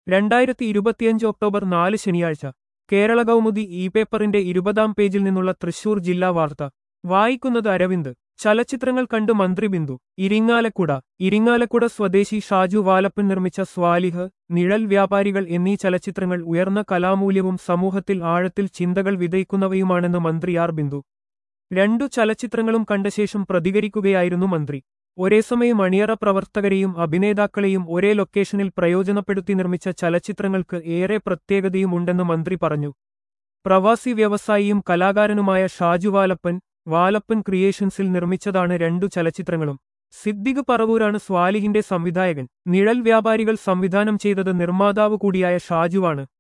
രണ്ടായിരത്തി ഇരുപത്തിയഞ്ച് ഒക്ടോബർ നാല് ശനിയാഴ്ച കേരള കൗമുദി ഇ പേപ്പറിന്റെ ഇരുപതാം പേജിൽ നിന്നുള്ള തൃശൂർ ജില്ലാ വാർത്ത വായിക്കുന്നത് അരവിന്ദ് ചലച്ചിത്രങ്ങൾ കണ്ട് മന്ത്രി ബിന്ദു ഇരിങ്ങാലക്കുട ഇരിങ്ങാലക്കുട സ്വദേശി ഷാജു വാലപ്പൻ നിർമ്മിച്ച സ്വാലിഹ് നിഴൽ വ്യാപാരികൾ എന്നീ ചലച്ചിത്രങ്ങൾ ഉയർന്ന കലാമൂല്യവും സമൂഹത്തിൽ ആഴത്തിൽ ചിന്തകൾ വിതയ്ക്കുന്നവയുമാണെന്ന് മന്ത്രി ആർ ബിന്ദു രണ്ടു ചലച്ചിത്രങ്ങളും കണ്ട ശേഷം പ്രതികരിക്കുകയായിരുന്നു മന്ത്രി ഒരേസമയം അണിയറ പ്രവർത്തകരെയും അഭിനേതാക്കളെയും ഒരേ ലൊക്കേഷനിൽ പ്രയോജനപ്പെടുത്തി നിർമ്മിച്ച ചലച്ചിത്രങ്ങൾക്ക് ഏറെ പ്രത്യേകതയും ഉണ്ടെന്ന് മന്ത്രി പറഞ്ഞു പ്രവാസി വ്യവസായിയും കലാകാരനുമായ ഷാജു വാലപ്പൻ വാലപ്പൻ ക്രിയേഷൻസിൽ നിർമ്മിച്ചതാണ് രണ്ടു ചലച്ചിത്രങ്ങളും സിദ്ദിഖ് പറവൂരാണ് സ്വാലിഹിന്റെ സംവിധായകൻ നിഴൽ വ്യാപാരികൾ സംവിധാനം ചെയ്തത് നിർമ്മാതാവ് കൂടിയായ ഷാജുവാണ്